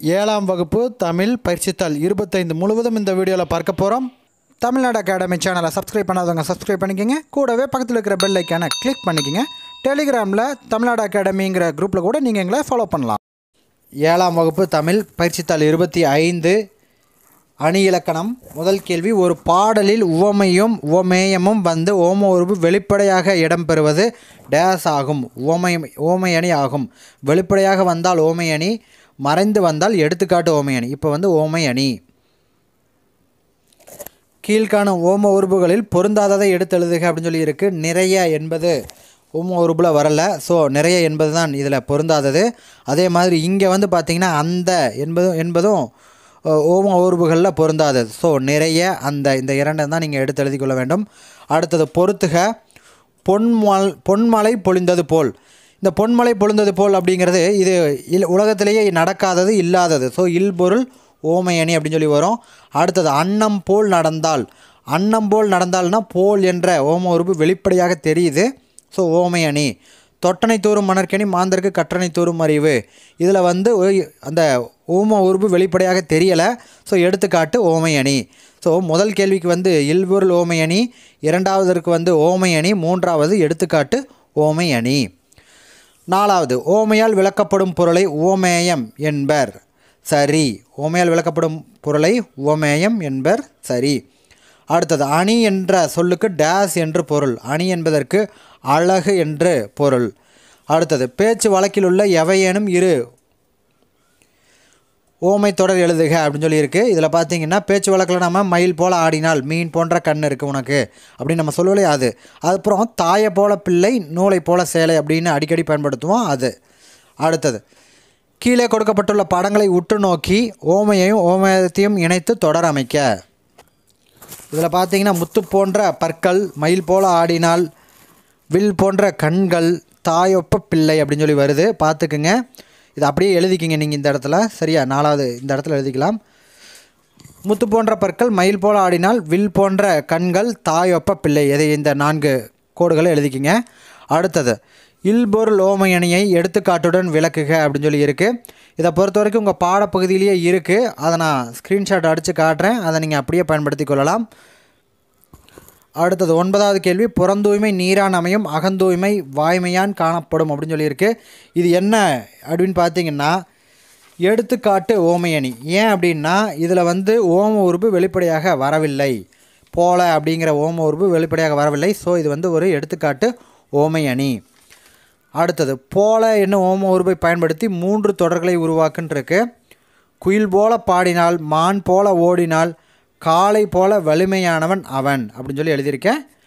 ஏழாம் வகுப்பு தமிழ் பயிற்சித்தாள் இருபத்தைந்து முழுவதும் இந்த வீடியோவில் பார்க்க போகிறோம் தமிழ்நாடு அகாடமி சேனலை சப்ஸ்கிரைப் பண்ணாதவங்க சப்ஸ்கிரைப் பண்ணிக்கோங்க கூடவே பக்கத்தில் இருக்கிற பெல் ஐக்கானை கிளிக் பண்ணிக்கோங்க டெலிகிராமில் தமிழ்நாடு அகாடமிங்கிற குரூப்பில் கூட நீங்கள் எங்களை ஃபாலோ பண்ணலாம் ஏழாம் வகுப்பு தமிழ் பயிற்சித்தாள் இருபத்தி ஐந்து அணி இலக்கணம் முதல் கேள்வி ஒரு பாடலில் உவமையும் உவமேயமும் வந்து ஓம உருவு வெளிப்படையாக இடம்பெறுவது டேஸ் ஆகும் உவமை ஓமையணி ஆகும் வெளிப்படையாக வந்தால் ஓமையணி மறைந்து வந்தால் எடுத்துக்காட்டு ஓமையணி இப்போ வந்து ஓமையணி கீழ்காணும் ஓம உறுப்புகளில் பொருந்தாததை எடுத்து எழுதுக அப்படின்னு சொல்லி இருக்கு நிறைய என்பது ஓம உறுப்பில் வரல ஸோ நிறைய என்பது தான் இதில் பொருந்தாதது அதே மாதிரி இங்கே வந்து பார்த்திங்கன்னா அந்த என்பதும் என்பதும் அஹ், ஓம உறுப்புகளில் பொருந்தாதது ஸோ நிறைய அந்த இந்த இரண்டை தான் நீங்கள் எடுத்து எழுதிக் கொள்ள வேண்டும் அடுத்தது பொறுத்துக பொன்மல் பொன்மலை பொழிந்தது போல் இந்த பொன்மலை பொழிந்தது போல் அப்படிங்கிறது இது இல் உலகத்திலேயே நடக்காதது இல்லாதது ஸோ இல்பொருள் ஓமையணி அப்படின்னு சொல்லி வரும் அடுத்தது அன்னம் போல் நடந்தால் அன்னம் போல் நடந்தால்னா போல் என்ற ஓம உறுப்பு வெளிப்படையாக தெரியுது ஸோ ஓமையணி தொட்டனை தூரும் மணற்கனி மாந்தருக்கு கற்றனை தூரும் அறிவு இதில் வந்து ஒய்- அந்த ஓம உறுப்பு வெளிப்படையாக தெரியலை ஸோ எடுத்துக்காட்டு ஓமையணி ஸோ முதல் கேள்விக்கு வந்து இல்பொருள் ஓமையணி இரண்டாவதற்கு வந்து ஓமையணி மூன்றாவது எடுத்துக்காட்டு ஓமையணி நாலாவது ஓமையால் விளக்கப்படும் பொருளை ஓமேயம் என்பர் சரி ஓமையால் விளக்கப்படும் பொருளை ஓமேயம் என்பர் சரி அடுத்தது அணி என்ற சொல்லுக்கு டேஸ் என்று பொருள் அணி என்பதற்கு அழகு என்று பொருள் அடுத்தது பேச்சு வழக்கில் உள்ள எவையேனும் இரு ஓமை தொடர் எழுதுக அப்படின்னு சொல்லியிருக்கு இதில் பார்த்தீங்கன்னா பேச்சு வழக்கில் நம்ம மயில் போல ஆடினால் மீன் போன்ற கண் இருக்குது உனக்கு அப்படின்னு நம்ம சொல்லலையே அது அதுக்கப்புறம் தாயை போல பிள்ளை நூலை போல சேலை அப்படின்னு அடிக்கடி பயன்படுத்துவோம் அது அடுத்தது கீழே கொடுக்கப்பட்டுள்ள படங்களை உற்று நோக்கி ஓமையையும் ஓமயத்தையும் இணைத்து தொடர் அமைக்க இதில் பார்த்தீங்கன்னா முத்து போன்ற பற்கள் மயில் போல ஆடினால் வில் போன்ற கண்கள் தாயொப்ப பிள்ளை அப்படின்னு சொல்லி வருது பார்த்துக்குங்க இது அப்படியே எழுதிக்கிங்க நீங்கள் இந்த இடத்துல சரியா நாலாவது இந்த இடத்துல எழுதிக்கலாம் முத்து போன்ற பற்கள் மயில் போல ஆடினால் வில் போன்ற கண்கள் தாயொப்ப பிள்ளை இதை இந்த நான்கு கோடுகளை எழுதிக்கிங்க அடுத்தது இல்பொருள் ஓமையணியை எடுத்துக்காட்டுடன் விளக்குக அப்படின்னு சொல்லி இருக்குது இதை பொறுத்த வரைக்கும் உங்கள் பாடப்பகுதியிலேயே இருக்குது அதை நான் ஸ்க்ரீன்ஷாட் அடித்து காட்டுறேன் அதை நீங்கள் அப்படியே பயன்படுத்தி கொள்ளலாம் அடுத்தது ஒன்பதாவது கேள்வி புறந்தூய்மை நீரான் அமையும் அகந்தூய்மை வாய்மையான் காணப்படும் அப்படின்னு சொல்லியிருக்கு இது என்ன அப்படின்னு பார்த்தீங்கன்னா எடுத்துக்காட்டு ஓமையணி ஏன் அப்படின்னா இதில் வந்து ஓம உறுப்பு வெளிப்படையாக வரவில்லை போல அப்படிங்கிற ஓம உறுப்பு வெளிப்படையாக வரவில்லை ஸோ இது வந்து ஒரு எடுத்துக்காட்டு ஓமையணி அடுத்தது போல என்னும் ஓம உறுப்பை பயன்படுத்தி மூன்று தொடர்களை உருவாக்குன்றிருக்கு குயில் போல பாடினால் மான் போல ஓடினால் காளை போல வலிமையானவன் அவன் அப்படின்னு சொல்லி எழுதியிருக்கேன்